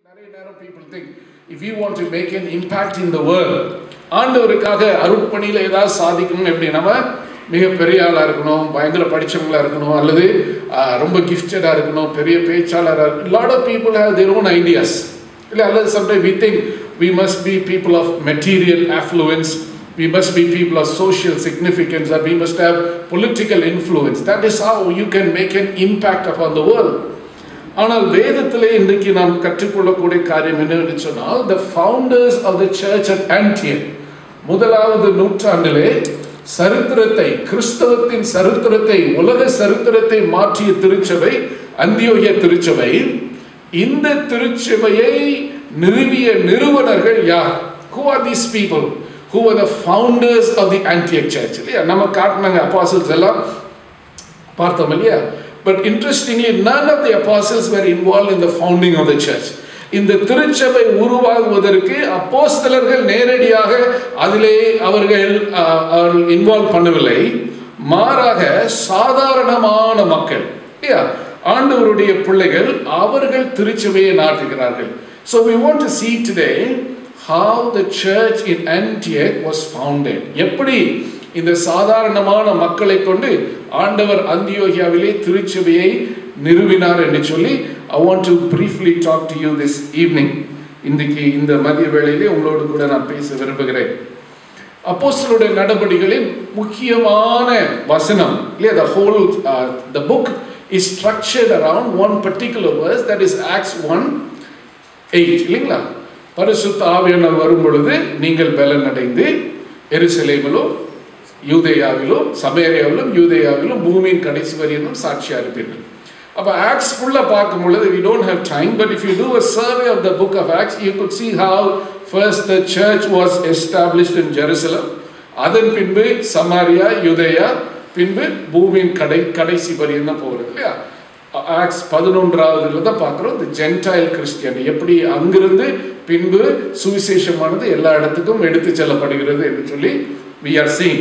நிறைய நேரம் people think if you want to make an impact in the world ஆண்டவருக்காக அருட்பணியில் ஏதாவது சாதிக்கணும் எப்படி நம்ம மிக பெரிய ஆளாக இருக்கணும் பயங்கர படிச்சவங்களா இருக்கணும் அல்லது ஆஹ், ரொம்ப கிஃப்டடாக இருக்கணும் பெரிய பேச்சாளராக lot of people have their own ideas இல்லை அல்லது sometime we think we must be people of material affluence we must be people of social significance or we must have political influence that is how you can make an impact upon the world ஆனால் வேதத்திலே இன்றைக்கு நாம் கற்றுக்கொள்ளக்கூடிய காரியம் என்னவென்று சொன்னால் the founders of the church at Antioch முதலாவது நூற்றாண்டிலே சரித்திரத்தை கிறிஸ்தவத்தின் சரித்திரத்தை உலக சரித்திரத்தை மாற்றிய திருச்சபை அந்தியோகிய திருச்சபை இந்த திருச்சபையை நிறுவிய நிறுவனர்கள் யார் who are these people who were the founders of the Antioch church இல்லையா நம்ம காட்டினாங்க apostles எல்லாம் பார்த்தோம் இல்லையா but interestingly none of the apostles were involved in the founding of the church இந்த திருச்சபை உருவாகுவதற்கு அப்போஸ்தலர்கள் நேரடியாக அதிலே அவர்கள் அஹ், அவர்கள் இன்வால்வ் பண்ணவில்லை மாறாக சாதாரணமான மக்கள் இல்லையா ஆண்டவருடைய பிள்ளைகள் அவர்கள் திருச்சபையை நாட்டுகிறார்கள் so we want to see today how the church in Antioch was founded எப்படி இந்த சாதாரணமான மக்களை கொண்டு ஆண்டவர் அந்தியோகியாவிலே திருச்சபையை நிறுவினார் என்று சொல்லி I want to briefly talk to you this evening இன்றைக்கு இந்த மதிய வேளையிலே உங்களோடு கூட நான் பேச விரும்புகிறேன் அப்போஸ்தலருடைய நடபடிகளின் முக்கியமான வசனம் இல்லையா the whole uh, the book is structured around one particular verse that is Acts 1 8 இல்லைங்களா பரிசுத்த ஆவியானவர் வரும் பொழுது நீங்கள் பலன் அடைந்து எருசலேமிலும் யூதேயாவிலும் சமேரியாவிலும் யூதேயாவிலும் பூமியின் கடைசி வரையிலும் சாட்சியா இருப்பீர்கள் அப்போ ஆக்ஸ் ஃபுல்லாக பார்க்கும் பொழுது we don't have time but if you do a survey of the book of Acts you could see how first the church was established in Jerusalem அதன் பின்பு சமாரியா யூதேயா பின்பு பூமியின் கடை கடைசி வரையும் தான் போகிறது இல்லையா ஆக்ஸ் பதினொன்றாவதுல தான் பார்க்குறோம் இந்த ஜென்டைல் கிறிஸ்டியன் எப்படி அங்கிருந்து பின்பு சுவிசேஷமானது எல்லா இடத்துக்கும் எடுத்து செல்லப்படுகிறது என்று சொல்லி we are seeing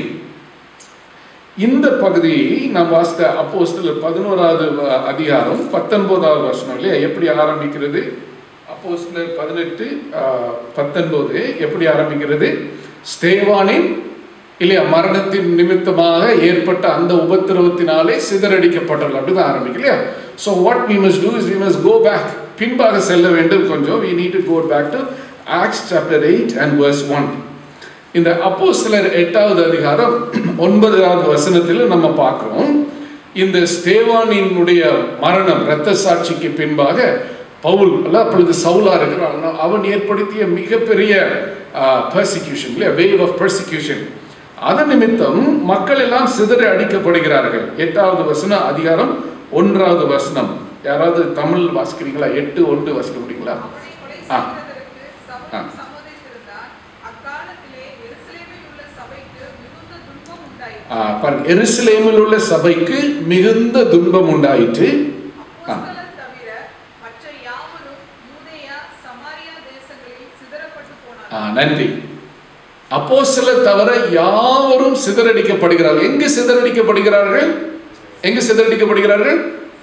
இந்த பகுதியை நாம் வாசித்த அப்போஸ்தலர் பதினோராவது வ- அதிகாரம் பத்தொன்பதாவது வருஷம் இல்லையா எப்படி ஆரம்பிக்கிறது அப்போஸ்தலர் பதினெட்டு ஆஹ், பத்தொன்பது எப்படி ஆரம்பிக்கிறது ஸ்தேவானின் இல்லையா மரணத்தின் நிமித்தமாக ஏற்பட்ட அந்த உபத்திரவத்தினாலே சிதறடிக்கப்பட்டல் அப்படிதான் ஆரம்பிக்கும் இல்லையா so what we must do is we must go back பின்பாக செல்ல வேண்டும் கொஞ்சம் we need to go back to Acts chapter eight and verse one இந்த அப்போஸ்தலர் எட்டாவது அதிகாரம் ஒன்பதாவது வசனத்தில் நம்ம பார்க்கிறோம் இந்த ஸ்தேவானினுடைய மரணம் இரத்த சாட்சிக்கு பின்பாக பவுல் அல்ல அப்பொழுது சவுலா இருக்கிறான் அவன் ஏற்படுத்திய மிகப்பெரிய பர்சிக்யூஷன் இல்லையா வேவ் ஆஃப் பர்சிக்யூஷன் அதன் நிமித்தம் மக்கள் எல்லாம் சிதற அடிக்கப்படுகிறார்கள் எட்டாவது வசனம் அதிகாரம் ஒன்றாவது வசனம் யாராவது தமிழ் வாசிக்கிறீங்களா எட்டு ஒன்று வாசிக்க முடியுங்களா அவனை கொலை ஆ. செய்வதற்கு சவுல் சம்மதித்திருந்தான். அக்காலத்திலே எருசலேமில் உள்ள சபைக்கு மிகுந்த துன்பம் உண்டாயிற்று. ஆ, பாருங்க எருசலேமில் உள்ள சபைக்கு மிகுந்த துன்பம் உண்டாயிற்று அப்போஸ்தலர் தவிர மற்ற யாவரும் யூதேயா, சமாரியா தேசங்களில் சிதறப்பட்டு ஆ, போனார்கள். நன்றி அப்போ தவிர யாவரும் சிதறடிக்கப்படுகிறார்கள் எங்கு சிதறடிக்கப்படுகிறார்கள் எங்கு சிதறடிக்கப்படுகிறார்கள்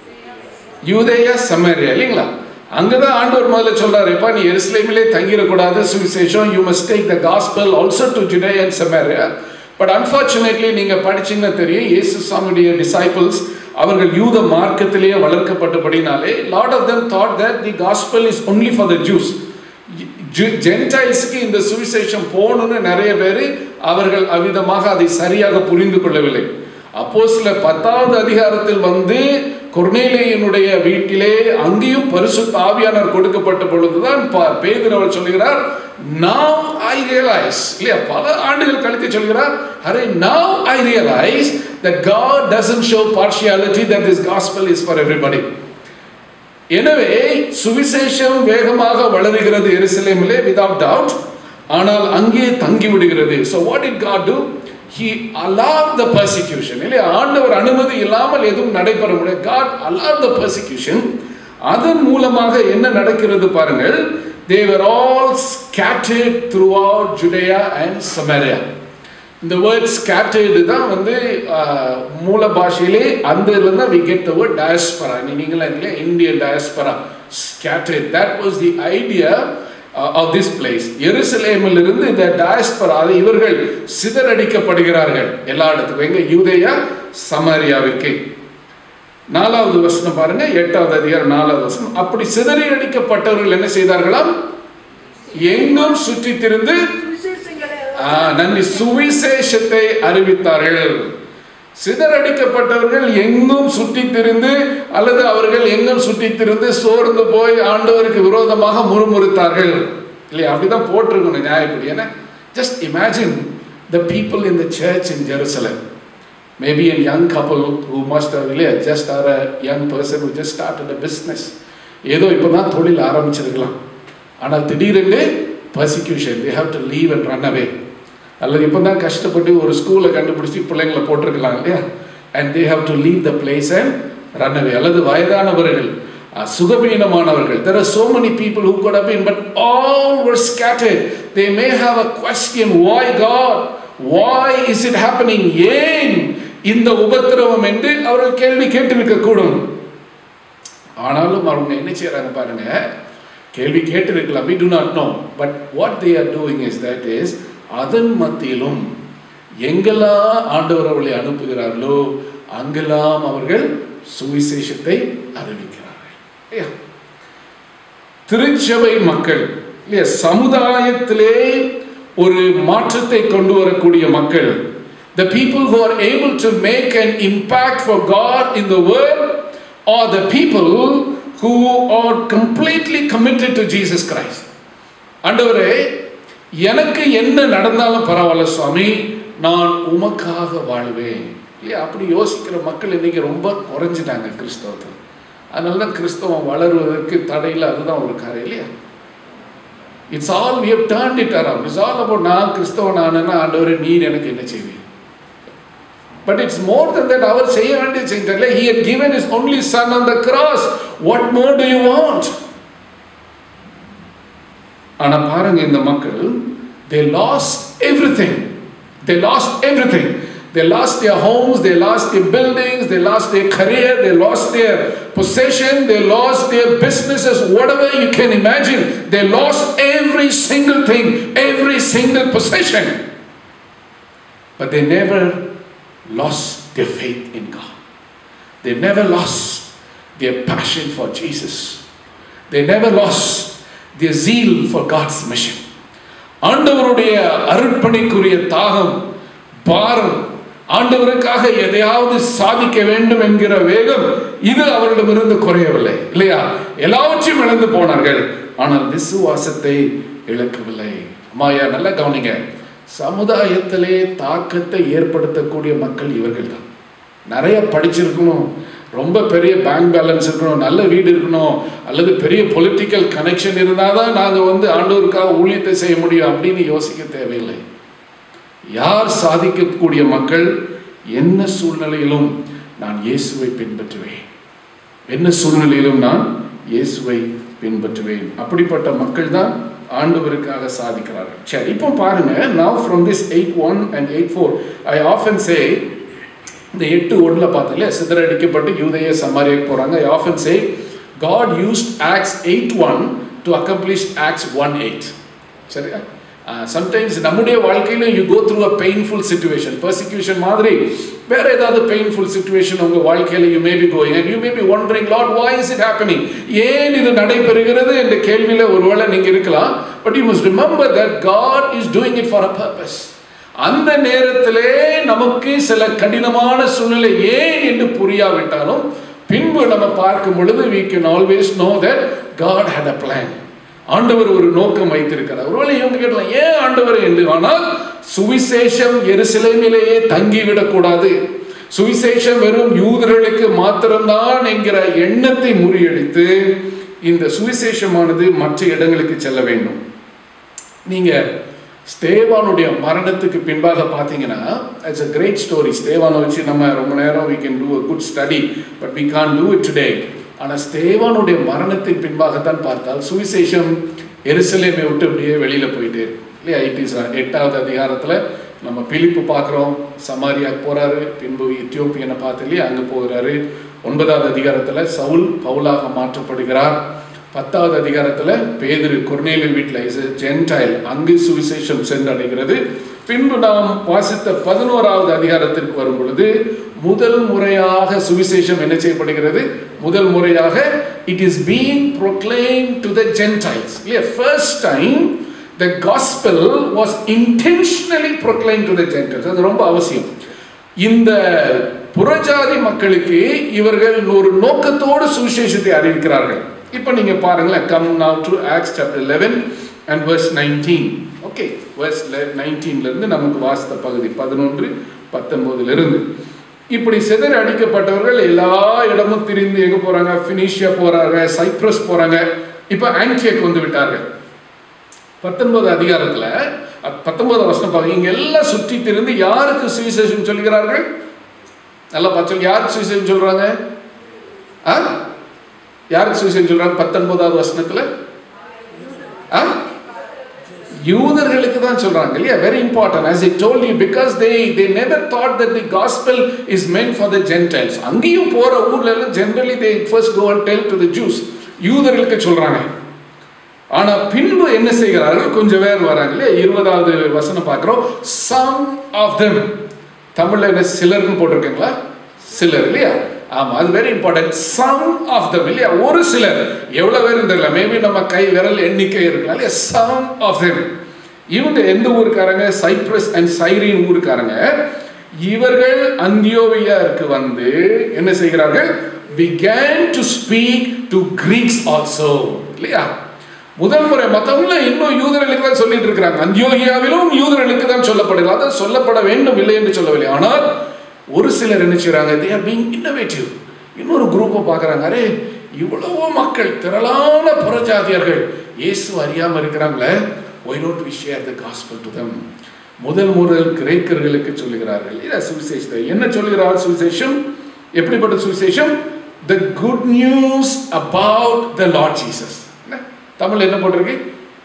யூதேயா சமேரியா இல்லைங்களா அங்கதான் ஆண்டவர் முதல்ல சொல்றாரு எப்பா நீ எருசலேமிலே தங்கிடக்கூடாது சுவிசேஷம் you must take the gospel also to Judea and Samaria but unfortunately நீங்க படிச்சீங்கன்னா தெரியும் இயேசு சாமியுடைய டிசைபிள்ஸ் அவர்கள் யூத மார்க்கத்திலேயே வளர்க்கப்பட்டபடினாலே lot of them thought that the gospel is only for the Jews ஜென்டைல்ஸுக்கு இந்த சுவிசேஷம் போகணும்னு நிறைய பேர் அவர்கள் அவ்விதமாக அதை சரியாக புரிந்து கொள்ளவில்லை அப்போ சில பத்தாவது அதிகாரத்தில் வந்து கொர்னேலியனுடைய வீட்டிலே அங்கேயும் பரிசுத்த ஆவியானவர் கொடுக்கப்பட்ட பொழுதுதான் ப- பேதுரு அவர் சொல்கிறார் now I realize இல்லையா பல ஆண்டுகள் கழித்து சொல்கிறார் அரே now I realize that God doesn't show partiality that this gospel is for everybody எனவே சுவிசேஷம் வேகமாக வளருகிறது எருசலேமிலே without doubt ஆனால் அங்கே தங்கி விடுகிறது so what did God do he allowed the persecution இல்லையா ஆண்டவர் அனுமதி இல்லாமல் எதுவும் நடைபெற முடியாது God allowed the persecution அதன் மூலமாக என்ன நடக்கிறது பாருங்கள் they were all scattered throughout Judea and Samaria இந்த வேர்ட் ஸ்கேட்டர்டு தான் வந்து ஆஹ், மூல பாஷையிலே அந்த இதுல தான் we get the word diaspora நீங்களாம் இல்லையா Indian diaspora scattered that was the idea uh, of this place எருசலேமில் இருந்து இந்த டயஸ்பரா இவர்கள் சிதறடிக்கப்படுகிறார்கள் எல்லா இடத்துக்கும் எங்க யூதேயா சமாரியாவிற்கு நாலாவது வசனம் பாருங்க எட்டாவது அதிகாரம் நாலாவது வசனம் அப்படி சிதறி அடிக்கப்பட்டவர்கள் என்ன செய்தார்களாம் எங்கும் சுற்றி திரிந்து விசேஷங்களை ஆ, நன்றி சுவிசேஷத்தை அறிவித்தார்கள் சிதறடிக்கப்பட்டவர்கள் எங்கும் சுற்றி திரிந்து அல்லது அவர்கள் எங்கும் சுற்றி திரிந்து சோர்ந்து போய் ஆண்டவருக்கு விரோதமாக முறுமுறுத்தார்கள் இல்லையா அப்படிதான் போட்டிருக்கணும் நியாயப்படி ஏன்னா just imagine the people in the church in Jerusalem maybe a young couple who must have இல்லையா just are a young person who just started a business ஏதோ இப்போ தான் தொழில் ஆரம்பிச்சிருக்கலாம் ஆனால் திடீரென்று persecution they have to leave and run away அல்லது இப்போ தான் கஷ்டப்பட்டு ஒரு ஸ்கூலை கண்டுபிடிச்சி பிள்ளைங்களை போட்டிருக்கலாம் இல்லையா and they have to leave the place and run away அல்லது வயதானவர்கள் அஹ், சுகவீனமானவர்கள் there are so many people who could have been but all were scattered they may have a question why God why is it happening ஏன் இந்த உபத்திரவம் என்று அவர்கள் கேள்வி கேட்டிருக்க கூடும் ஆனாலும் அவங்க என்ன செய்றாங்க பாருங்க கேள்வி கேட்டிருக்கலாம் we do not know but what they are doing is that is அதன் மத்தியிலும் எங்கெல்லாம் ஆண்டவர் அவர்களை அனுப்புகிறார்களோ அங்கெல்லாம் அவர்கள் சுவிசேஷத்தை அறிவிக்கிறார்கள் இல்லையா திருச்சபை மக்கள் இல்லையா சமுதாயத்திலே ஒரு மாற்றத்தை கொண்டு வரக்கூடிய மக்கள் the people who are able to make an impact for God in the world are the people who are completely committed to Jesus Christ ஆண்டவரே எனக்கு என்ன நடந்தாலும் பரவாயில்ல சுவாமி நான் உமக்காக வாழ்வேன் இல்லையா அப்படி யோசிக்கிற மக்கள் இன்னைக்கு ரொம்ப குறைஞ்சிட்டாங்க கிறிஸ்தவத்தில் அதனால தான் கிறிஸ்தவம் வளருவதற்கு தடையில் அதுதான் ஒரு காரியம் இல்லையா it's all we have turned it around it's all about நான் கிறிஸ்தவன் ஆனேன்னா ஆண்டவரே நீர் எனக்கு என்ன செய்வீர் but it's more than that அவர் செய்ய வேண்டிய செஞ்சல he had given his only son on the cross what more do you want ஆனா பாருங்க இந்த மக்கள் they lost everything they lost everything they lost their homes they lost their buildings they lost their career they lost their possession they lost their businesses whatever you can imagine they lost every single thing every single possession but they never lost their faith in God they never lost their passion for Jesus they never lost their zeal for God's mission ஆண்டவருடைய அர்ப்பணிக்குரிய தாகம் பாரம் ஆண்டவருக்காக எதையாவது சாதிக்க வேண்டும் என்கிற வேகம் இது அவர்களிடமிருந்து குறையவில்லை இல்லையா எல்லாவற்றையும் இழந்து போனார்கள் ஆனால் விசுவாசத்தை இழக்கவில்லை அம்மாயா நல்லா கவனிங்க சமுதாயத்திலே தாக்கத்தை ஏற்படுத்தக்கூடிய மக்கள் இவர்கள் தான் நிறைய படிச்சிருக்கணும் ரொம்ப பெரிய பேங்க் பேலன்ஸ் இருக்கணும் நல்ல வீடு இருக்கணும் அல்லது பெரிய பொலிட்டிக்கல் கனெக்ஷன் இருந்தால் தான் நாங்கள் வந்து ஆண்டோருக்காக ஊழியத்தை செய்ய முடியும் அப்படின்னு யோசிக்க தேவையில்லை யார் சாதிக்கக்கூடிய மக்கள் என்ன சூழ்நிலையிலும் நான் இயேசுவை பின்பற்றுவேன் என்ன சூழ்நிலையிலும் நான் இயேசுவை பின்பற்றுவேன் அப்படிப்பட்ட மக்கள் தான் ஆண்டவருக்காக சாதிக்கிறார்கள் சரி இப்போ பாருங்க now from this eight one and eight four I often say இந்த எட்டு ஒன்றில் பார்த்தல சிதறடிக்கப்பட்டு யூதைய சமாரியாக போகிறாங்க I often say God used Acts eight one to accomplish Acts one eight சரியா சம்டைம்ஸ் நம்முடைய வாழ்க்கையில you go through a painful situation persecution மாதிரி வேற ஏதாவது பெயின்ஃபுல் சுச்சுவேஷன் உங்க வாழ்க்கையில you may be going and you may be wondering lot why is it happening ஏன் இது நடைபெறுகிறது என்ற கேள்வியில ஒருவேளை நீங்க இருக்கலாம் but you must remember that God is doing it for a purpose அந்த நேரத்திலே நமக்கு சில கடினமான சூழ்நிலை ஏன் என்று புரியாவிட்டாலும் பின்பு நம்ம பார்க்கும் பொழுது we can always know that God had a plan ஆண்டவர் ஒரு நோக்கம் வைத்திருக்கிறார் ஒருவேளை இவங்க கேட்கலாம் ஏன் ஆண்டவர் என்று ஆனால் சுவிசேஷம் எருசலேமிலேயே தங்கிவிடக் கூடாது சுவிசேஷம் வெறும் யூதர்களுக்கு மாத்திரம்தான் என்கிற எண்ணத்தை முறியடித்து இந்த சுவிசேஷமானது மற்ற இடங்களுக்கு செல்ல வேண்டும் நீங்க ஸ்தேவானுடைய மரணத்துக்கு பின்பாக பார்த்தீங்கன்னா இட்ஸ் a கிரேட் ஸ்டோரி ஸ்தேவானை வச்சு நம்ம ரொம்ப நேரம் we can do a good study but we can't do it today ஆனால் ஸ்தேவானுடைய மரணத்தின் பின்பாகத்தான் பார்த்தால் சுவிசேஷம் எருசலேமை விட்டு அப்படியே வெளியில போயிட்டே இருக்கு இல்லையா இட் இஸ் எட்டாவது அதிகாரத்துல நம்ம பிலிப்பு பார்க்குறோம் சமாரியாக்கு போறாரு பின்பு எத்தியோப்பியனை பார்த்து இல்லையா அங்கே போகிறாரு ஒன்பதாவது அதிகாரத்துல சவுல் பவுலாக மாற்றப்படுகிறார் பத்தாவது அதிகாரத்துல பேதுரு கொர்நேலு வீட்டில் இஸ் ஜென்டைல் அங்கு சுவிசேஷம் சென்றடைகிறது பின்பு நாம் வாசித்த பதினோராவது அதிகாரத்திற்கு வரும் பொழுது முதல் முறையாக சுவிசேஷம் என்ன செய்யப்படுகிறது முதல் முறையாக it is being proclaimed to the Gentiles இல்லையா first time the gospel was intentionally proclaimed to the Gentiles அது ரொம்ப அவசியம் இந்த புறஜாதி மக்களுக்கு இவர்கள் ஒரு நோக்கத்தோடு சுவிசேஷத்தை அறிவிக்கிறார்கள் இப்போ நீங்க பாருங்களேன் come now to acts chapter 11 and verse 19 okay verse 19 ல இருந்து நமக்கு வாசித்த பகுதி பதினொன்று பத்தொன்பதுல இருந்து இப்படி சிதற அடிக்கப்பட்டவர்கள் எல்லா இடமும் திரிந்து எங்க போறாங்க பினிஷியா போறாங்க சைப்ரஸ் போறாங்க இப்போ ஆன்டியக் வந்து விட்டார்கள் பத்தொன்பது அதிகாரத்துல அ- பத்தொன்பது வருஷம் பாருங்க இங்க எல்லாம் சுற்றி திரிந்து யாருக்கு சுவிசேஷம் சொல்கிறார்கள் நல்லா பார்த்து யாருக்கு சுவிசேஷம் சொல்றாங்க ஆ யாருக்கு சுவிசேஷம் சொல்றாங்க பத்தொன்பதாவது வசனத்துல ஆ யூதர்களுக்கு தான் சொல்றாங்க இல்லையா very important as I told you because they they never thought that the gospel is meant for the gentiles அங்கேயும் போற ஊர்ல எல்லாம் generally they first go and tell to the Jews யூதர்களுக்கு சொல்றாங்க ஆனா பின்பு என்ன செய்கிறார்கள் கொஞ்சம் பேர் வராங்க இல்லையா இருபதாவது வசனம் பார்க்கிறோம் some of them தமிழ்ல என்ன சிலர்னு போட்டிருக்கீங்களா சிலர் இல்லையா ஆமா அது very important some of them இல்லையா ஒரு சிலர் எவ்வளவு பேர் தெரியல மேபி நம்ம கை விரல் எண்ணிக்கை இருக்கலாம் இல்லையா சம் ஆஃப் them இவங்க எந்த ஊருக்காரங்க சைப்ரஸ் அண்ட் சைரின் ஊருக்காரங்க இவர்கள் அந்தியோவியாருக்கு வந்து என்ன செய்கிறார்கள் began to speak to Greeks also இல்லையா முதல் முறை மற்றவங்கள இன்னும் யூதர்களுக்கு தான் சொல்லிட்டு இருக்கிறாங்க அந்தியோகியாவிலும் யூதர்களுக்கு தான் சொல்லப்படுகிறது அதான் சொல்லப்பட வேண்டும் இல்லை என்று சொல்லவில்லை ஆனால் ஒரு சிலர் என்ன செய்றாங்க they are being innovative இன்னொரு குரூப்பை பார்க்குறாங்க அரே இவ்வளவோ மக்கள் திரளான புறஜாதியர்கள் இயேசு அறியாம இருக்கிறாங்களே why don't we share the gospel to them முதல் முதல் கிரேக்கர்களுக்கு சொல்லுகிறார்கள் இல்ல சுவிசேஷத்தை என்ன சொல்லுகிறார் சுவிசேஷம் எப்படிப்பட்ட சுவிசேஷம் the good news about the lord jesus என்ன? தமிழ்ல என்ன போட்டிருக்கு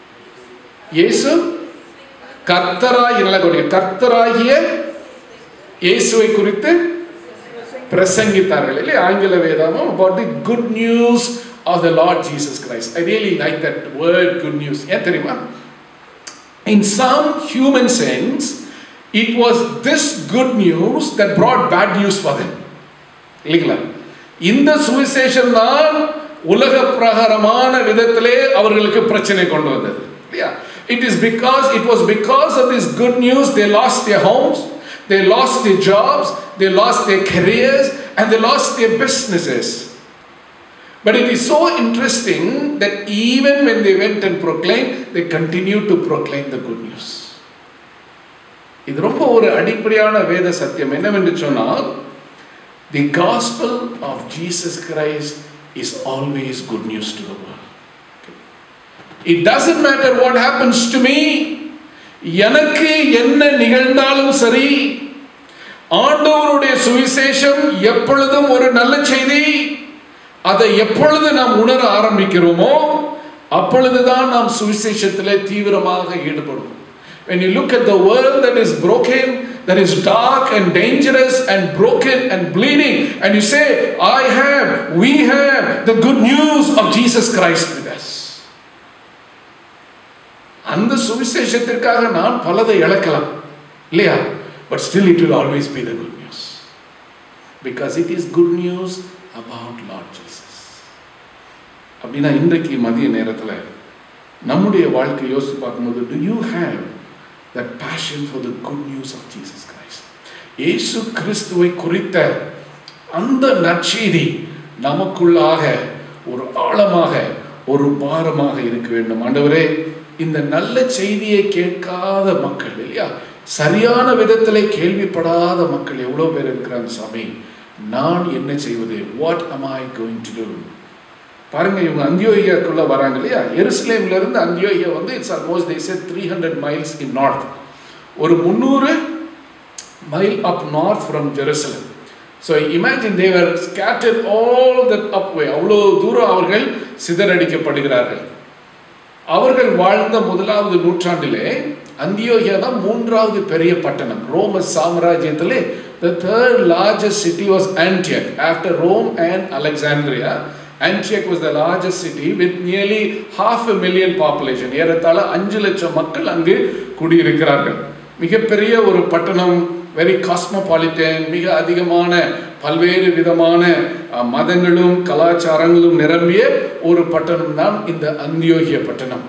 இயேசு கர்த்தராகி நல்லா கவனிங்க கர்த்தராகிய இயேசுவை குறித்து பிரசங்கித்தார்கள் இல்லையா ஆங்கில வேதாமம் about the good news of the Lord Jesus Christ. I really like that word good news. ஏன் தெரியுமா in some human sense it was this good news that brought bad news for them இல்லைங்களா இந்த சுவிசேஷம் தான் உலக பிரகாரமான விதத்திலே அவர்களுக்கு பிரச்சனை கொண்டு வந்தது இல்லையா it is because it was because of this good news they lost their homes they lost their jobs they lost their careers and they lost their businesses but it is so interesting that even when they went and proclaimed they continued to proclaim the good news இது ரொம்ப ஒரு அடிப்படையான வேத சத்தியம் என்னவென்று சொன்னால் The gospel of Jesus Christ is always good news to the world. It doesn't matter what happens to me. எனக்கு என்ன நிகழ்ந்தாலும் சரி ஆண்டவருடைய சுவிசேஷம் எப்பொழுதும் ஒரு நல்ல செய்தி அதை எப்பொழுது நாம் உணர ஆரம்பிக்கிறோமோ அப்பொழுதுதான் நாம் சுவிசேஷத்திலே தீவிரமாக ஈடுபடுவோம் When you look at the world that is broken, that is dark and dangerous and broken and bleeding, and you say, I have, we have the good news of Jesus Christ with us. அந்த சுவிசேஷத்திற்காக நான் பலதை இழக்கலாம் இல்லையா but still it will always be the good news because it is good news about Lord Jesus அப்படின்னா இன்றைக்கு மதிய நேரத்தில் நம்முடைய வாழ்க்கை யோசித்து பார்க்கும்போது do you have that passion for the good news of Jesus Christ இயேசு கிறிஸ்துவை குறித்த அந்த நற்செய்தி நமக்குள்ளாக ஒரு ஆழமாக ஒரு பாரமாக இருக்க வேண்டும் ஆண்டவரே இந்த நல்ல செய்தியை கேட்காத மக்கள் இல்லையா சரியான விதத்திலே கேள்விப்படாத மக்கள் எவ்வளோ பேர் இருக்கிறாங்க சாமி நான் என்ன செய்வது what am I going to do பாருங்க இவங்க அந்தியோகியாக்குள்ள வராங்க இல்லையா எருசலேம்ல இருந்து அந்தியோகியா வந்து it's almost they said three hundred miles in north ஒரு முந்நூறு mile up north from Jerusalem so imagine they were scatter all that up way அவ்வளோ தூரம் அவர்கள் சிதறடிக்கப்படுகிறார்கள் அவர்கள் வாழ்ந்த முதலாவது நூற்றாண்டிலே அந்தியோகியா தான் மூன்றாவது பெரிய பட்டணம் ரோம சாம்ராஜ்யத்திலே the third largest city was Antioch after Rome and Alexandria Antioch was the largest city with nearly half a million population. ஏறத்தாழ அஞ்சு லட்சம் மக்கள் அங்கு குடியிருக்கிறார்கள் மிகப்பெரிய ஒரு பட்டணம் வெரி காஸ்மோபாலிட்டன் மிக அதிகமான பல்வேறு விதமான அஹ், மதங்களும் கலாச்சாரங்களும் நிரம்பிய ஒரு பட்டணம் தான் இந்த அந்தியோகிய பட்டணம்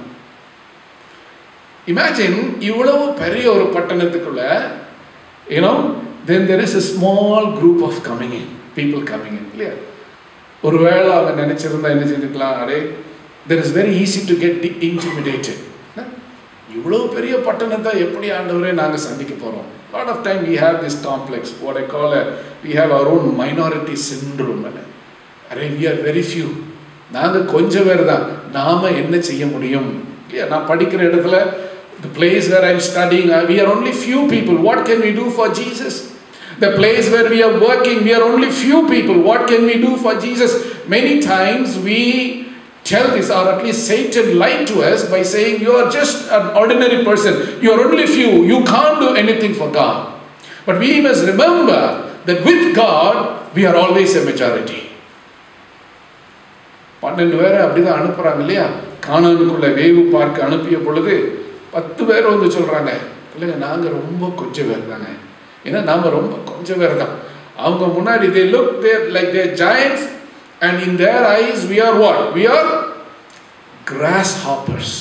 இமேஜின் இவ்வளவு பெரிய ஒரு பட்டணத்துக்குள்ள you know then there is a small group of coming in people coming in இல்லையா ஒருவேளை அவங்க நினைச்சிருந்தா என்ன செஞ்சுக்கலாம் அடே there is very easy to get intimidated இவ்வளோ பெரிய பட்டணத்தை எப்படி ஆண்டவரே நாங்கள் சந்திக்க போகிறோம் lot of time we have this complex what I call we have our own minority syndrome அரே வி ஆர் வெரி ஃபியூ நாங்கள் கொஞ்சம் பேர் தான் நாம் என்ன செய்ய முடியும் இல்லையா நான் படிக்கிற இடத்துல the place where I'm studying, uh, we are only few people. What can we do for Jesus? The place where we are working, we are only few people. What can we do for Jesus? Many times we tell this, or at least Satan lied to us by saying, You are just an ordinary person. You are only few. You can't do anything for God. But we must remember that with God, we are always a majority. பன்னெண்டு பேரை அப்படிதான் அனுப்புறாங்க இல்லையா காணானுக்குள்ள வேவு பார்க்க அனுப்பிய பொழுது பத்து பேர் வந்து சொல்றாங்க இல்லைங்க நாங்க ரொம்ப கொஞ்சம் பேர் தாங்க ஏன்னா நாம ரொம்ப கொஞ்சம் பேர் தான் அவங்க முன்னாடி they look there like their giants and in their eyes we are what we are grasshoppers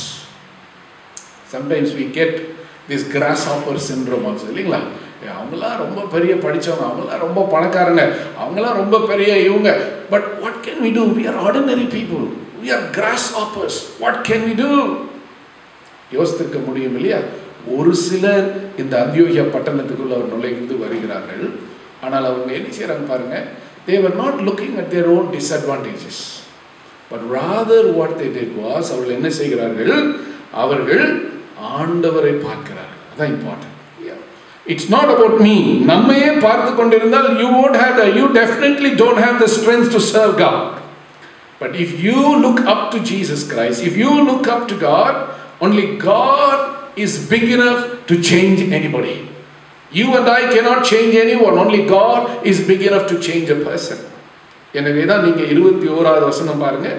sometimes we get this grasshopper syndrome also இல்லைங்களா ஏ, அவங்களாம் ரொம்ப பெரிய படித்தவங்க அவங்களாம் ரொம்ப பணக்காரங்க அவங்களாம் ரொம்ப பெரிய இவங்க but what can we do we are ordinary people we are grasshoppers what can we do யோசித்திருக்க முடியும் இல்லையா ஒரு சிலர் இந்த அந்தியோகிய பட்டணத்துக்குள்ள அவர் நுழைந்து வருகிறார்கள் ஆனால் அவங்க என்ன செய்றாங்க பாருங்க they were not looking at their own disadvantages but rather what they did was அவர்கள் என்ன செய்கிறார்கள் அவர்கள் ஆண்டவரை பார்க்கிறார்கள் அதான் important it's not about me நம்மையே பார்த்து கொண்டிருந்தால் you won't have the you definitely don't have the strength to serve God but if you look up to Jesus Christ if you look up to God only God is big enough to change anybody you and I cannot change anyone only God is big enough to change a person எனவே தான் நீங்க இருபத்தி ஓராவது வசனம் பாருங்க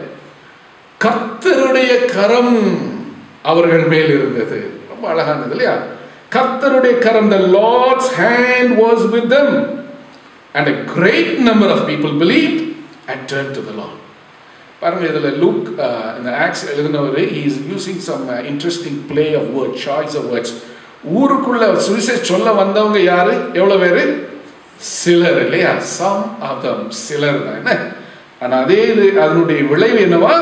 கர்த்தருடைய கரம் அவர்கள் மேல் இருந்தது ரொம்ப அழகானது இல்லையா கர்த்தருடைய கரம் the Lord's hand was with them and a great number of people believed and turned to the Lord பாருங்க இதுல லூக் இந்த ஆக்ஸ் எழுதினவர் is using some interesting play of word choice of words ஊருக்குள்ள சுவிசேஷ் சொல்ல வந்தவங்க யாரு எவ்வளவு பேரு சிலர் இல்லையா சம் ஆஃப் தம் சிலர் தான் என்ன ஆனா அதே இது அதனுடைய விளைவு என்னவா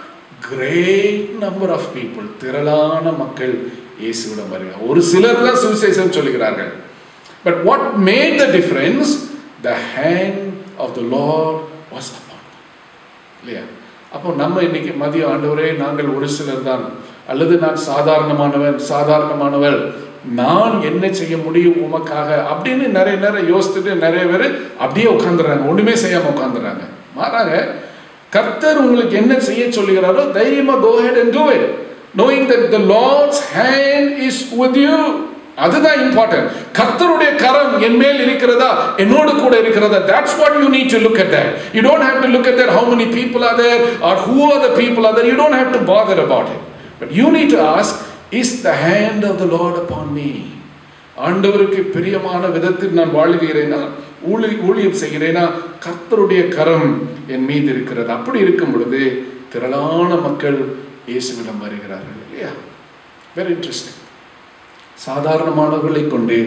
கிரேட் நம்பர் ஆஃப் பீப்புள் திரளான மக்கள் இயேசுவிடம் வருகிறார் ஒரு சிலர் தான் சுவிசேஷம் சொல்லுகிறார்கள் but what made the difference the hand of the Lord was upon இல்லையா அப்போ நம்ம இன்னைக்கு மதிய ஆண்டவரே நாங்கள் ஒரு சிலர் தான் அல்லது நான் சாதாரணமானவன் சாதாரணமானவள் நான் என்ன செய்ய முடியும் உமக்காக அப்படின்னு நிறைய நேரம் யோசித்துட்டு நிறைய பேர் அப்படியே உட்காந்துறாங்க ஒண்ணுமே செய்யாம உட்காந்துறாங்க மாறாங்க கர்த்தர் உங்களுக்கு என்ன செய்ய சொல்லுகிறாரோ தைரியமா go ahead and do it knowing that the Lord's hand is with you அதுதான் இம்பார்ட்டன்ட் கர்த்தருடைய கரம் என் மேல் இருக்கிறதா என்னோடு கூட இருக்கிறதா that's what you need to look at that you don't have to look at that how many people are there or who are the people are there you don't have to bother about it but you need to ask is the hand of the lord upon me ஆண்டவருக்கு பிரியமான விதத்தில் நான் வாழுகிறேனா ஊழி ஊழியம் செய்கிறேனா கர்த்தருடைய கரம் என் மீது இருக்கிறது அப்படி இருக்கும் பொழுது திரளான மக்கள் இயேசுவிடம் வருகிறார்கள் இல்லையா வெரி இன்ட்ரெஸ்டிங் சாதாரணமானவர்களை கொண்டு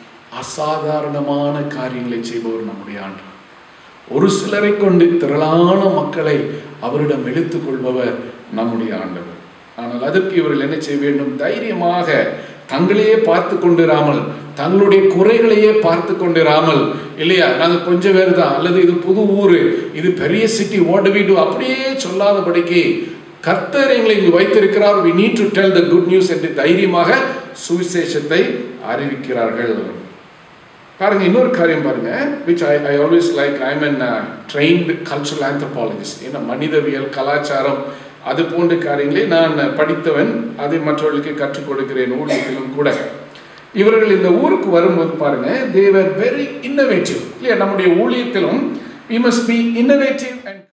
அசாதாரணமான காரியங்களை செய்பவர் நம்முடைய ஆண்டு ஒரு சிலரை கொண்டு திரளான மக்களை அவரிடம் இழுத்துக் கொள்பவர் நம்முடைய ஆண்டவர் ஆனால் அதற்கு இவர்கள் என்ன செய்ய வேண்டும் தைரியமாக தங்களையே பார்த்து கொண்டிராமல் தங்களுடைய குறைகளையே பார்த்து கொண்டிராமல் இல்லையா நாங்க கொஞ்சம் பேர் தான் அல்லது இது புது ஊரு இது பெரிய சிட்டி வாட் வி டு அப்படியே சொல்லாதபடிக்கு கர்த்தர் எங்களை இங்கு வைத்திருக்கிறார் we need to tell the good news என்று தைரியமாக சுவிசேஷத்தை அறிவிக்கிறார்கள் பாருங்க இன்னொரு காரியம் பாருங்க which I I always like I am an trained cultural anthropologist ஏன்னா மனிதவியல் கலாச்சாரம் அது போன்ற காரியங்களை நான் படித்தவன் அதை மற்றவர்களுக்கு கற்றுக் கொடுக்கிறேன் ஊழியத்திலும் கூட இவர்கள் இந்த ஊருக்கு வரும்போது பாருங்க தேவர் வெரி இன்னோவேட்டிவ் இல்லையா நம்முடைய ஊழியத்திலும் we must be innovative and